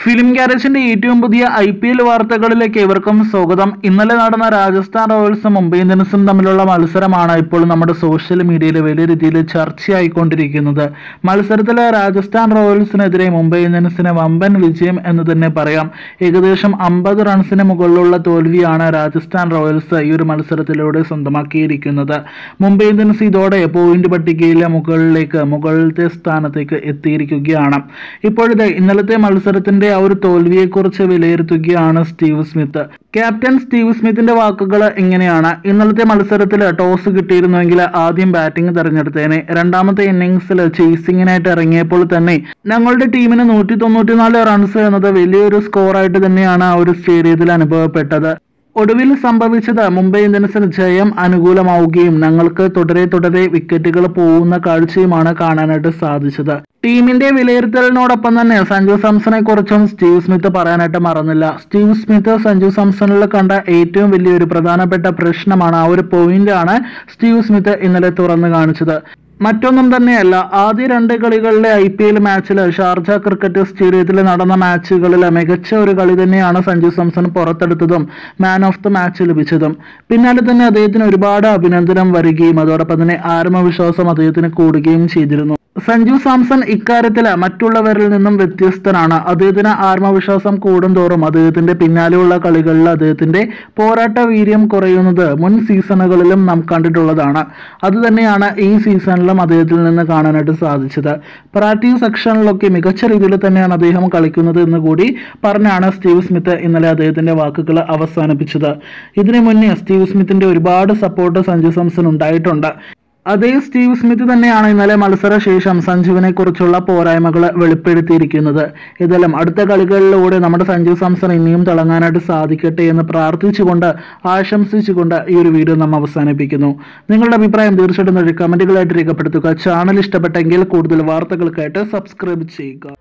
film ഗ്യാരേജിന്റെ ഏറ്റവും പുതിയ I P L വാർത്തകളിലേക്ക് ഏവർക്കും സ്വാഗതം ഇന്നലെ നടന്ന രാജസ്ഥാൻ റോയൽസും മുംബൈ ഇന്ത്യൻസും തമ്മിലുള്ള മത്സരമാണ് ഇപ്പോൾ നമ്മുടെ സോഷ്യൽ മീഡിയയിൽ വലിയ രീതിയിൽ ചർച്ചയായിക്കൊണ്ടിരിക്കുന്നത് മത്സരത്തിൽ രാജസ്ഥാൻ റോയൽസിനെതിരെ മുംബൈ ഇന്ത്യൻസിന് വമ്പൻ വിജയം എന്ന് തന്നെ പറയാം ഏകദേശം അമ്പത് റൺസിന് മുകളിലുള്ള തോൽവിയാണ് രാജസ്ഥാൻ റോയൽസ് ഈ ഒരു മത്സരത്തിലൂടെ സ്വന്തമാക്കിയിരിക്കുന്നത് മുംബൈ ഇന്ത്യൻസ് ഇതോടെ പോയിന്റ് പട്ടികയിലെ മുകളിലേക്ക് മുകളിലത്തെ സ്ഥാനത്തേക്ക് എത്തിയിരിക്കുകയാണ് ഇപ്പോഴത്തെ ഇന്നലത്തെ മത്സരത്തിന്റെ ആ ഒരു തോൽവിയെക്കുറിച്ച് വിലയിരുത്തുകയാണ് സ്റ്റീവ് സ്മിത്ത് ക്യാപ്റ്റൻ സ്റ്റീവ് സ്മിത്തിന്റെ വാക്കുകൾ ഇങ്ങനെയാണ് ഇന്നലത്തെ മത്സരത്തിൽ ടോസ് കിട്ടിയിരുന്നുവെങ്കിൽ ആദ്യം ബാറ്റിംഗ് തെരഞ്ഞെടുത്തേനെ രണ്ടാമത്തെ ഇന്നിംഗ്സിൽ ചേസിങ്ങിനായിട്ട് ഇറങ്ങിയപ്പോൾ തന്നെ ഞങ്ങളുടെ ടീമിന് നൂറ്റി തൊണ്ണൂറ്റിനാല് റൺസ് എന്നത് വലിയൊരു സ്കോറായിട്ട് തന്നെയാണ് ആ ഒരു സ്റ്റേഡിയത്തിൽ അനുഭവപ്പെട്ടത് ഒടുവിൽ സംഭവിച്ചത് മുംബൈ ഇന്ത്യൻസിന് ജയം അനുകൂലമാവുകയും ഞങ്ങൾക്ക് തുടരെ തുടരെ വിക്കറ്റുകൾ പോകുന്ന കാഴ്ചയുമാണ് കാണാനായിട്ട് സാധിച്ചത് ടീമിന്റെ വിലയിരുത്തലിനോടൊപ്പം തന്നെ സഞ്ജു സാംസണെ കുറിച്ചും സ്റ്റീവ് സ്മിത്ത് പറയാനായിട്ട് മറന്നില്ല സ്റ്റീവ് സ്മിത്ത് സഞ്ജു സാംസണിൽ കണ്ട ഏറ്റവും വലിയൊരു പ്രധാനപ്പെട്ട പ്രശ്നമാണ് ആ ഒരു പോയിന്റ് ആണ് സ്റ്റീവ് സ്മിത്ത് ഇന്നലെ തുറന്നു കാണിച്ചത് മറ്റൊന്നും തന്നെയല്ല ആദ്യ രണ്ട് കളികളിലെ ഐ പി എൽ മാച്ചിൽ ഷാർജ ക്രിക്കറ്റ് സ്റ്റേഡിയത്തിൽ നടന്ന മാച്ചുകളിൽ മികച്ച ഒരു കളി തന്നെയാണ് സഞ്ജു സാംസൺ പുറത്തെടുത്തതും മാൻ ഓഫ് ദ മാച്ച് ലഭിച്ചതും പിന്നാലെ തന്നെ അദ്ദേഹത്തിന് ഒരുപാട് അഭിനന്ദനം വരികയും അതോടൊപ്പം തന്നെ ആത്മവിശ്വാസം അദ്ദേഹത്തിന് കൂടുകയും ചെയ്തിരുന്നു സഞ്ജു സാംസൺ ഇക്കാര്യത്തിൽ മറ്റുള്ളവരിൽ നിന്നും വ്യത്യസ്തനാണ് അദ്ദേഹത്തിന് ആത്മവിശ്വാസം കൂടുന്തോറും അദ്ദേഹത്തിന്റെ പിന്നാലെയുള്ള കളികളിൽ അദ്ദേഹത്തിന്റെ പോരാട്ട വീര്യം കുറയുന്നത് മുൻ സീസണുകളിലും നാം കണ്ടിട്ടുള്ളതാണ് അതുതന്നെയാണ് ഈ സീസണിലും അദ്ദേഹത്തിൽ നിന്ന് കാണാനായിട്ട് സാധിച്ചത് പ്രാക്ടീസ് സെക്ഷനിലൊക്കെ മികച്ച രീതിയിൽ തന്നെയാണ് അദ്ദേഹം കളിക്കുന്നത് എന്ന് കൂടി പറഞ്ഞാണ് സ്റ്റീവ് സ്മിത്ത് ഇന്നലെ അദ്ദേഹത്തിന്റെ വാക്കുകൾ അവസാനിപ്പിച്ചത് ഇതിനു മുന്നേ സ്റ്റീവ് സ്മിത്തിന്റെ ഒരുപാട് സപ്പോർട്ട് സഞ്ജു സാംസൺ ഉണ്ടായിട്ടുണ്ട് അതേ സ്റ്റീവ് സ്മിത്ത് തന്നെയാണ് ഇന്നലെ മത്സരശേഷം സഞ്ജുവിനെ കുറിച്ചുള്ള പോരായ്മകൾ വെളിപ്പെടുത്തിയിരിക്കുന്നത് ഇതെല്ലാം അടുത്ത കളികളിലൂടെ നമ്മുടെ സഞ്ജു സാംസൺ ഇനിയും തിളങ്ങാനായിട്ട് സാധിക്കട്ടെ എന്ന് പ്രാർത്ഥിച്ചുകൊണ്ട് ആശംസിച്ചുകൊണ്ട് ഈ ഒരു വീഡിയോ നാം അവസാനിപ്പിക്കുന്നു നിങ്ങളുടെ അഭിപ്രായം തീർച്ചയായിട്ടും കമന്റുകളായിട്ട് രേഖപ്പെടുത്തുക ചാനൽ ഇഷ്ടപ്പെട്ടെങ്കിൽ കൂടുതൽ വാർത്തകൾക്കായിട്ട് സബ്സ്ക്രൈബ് ചെയ്യുക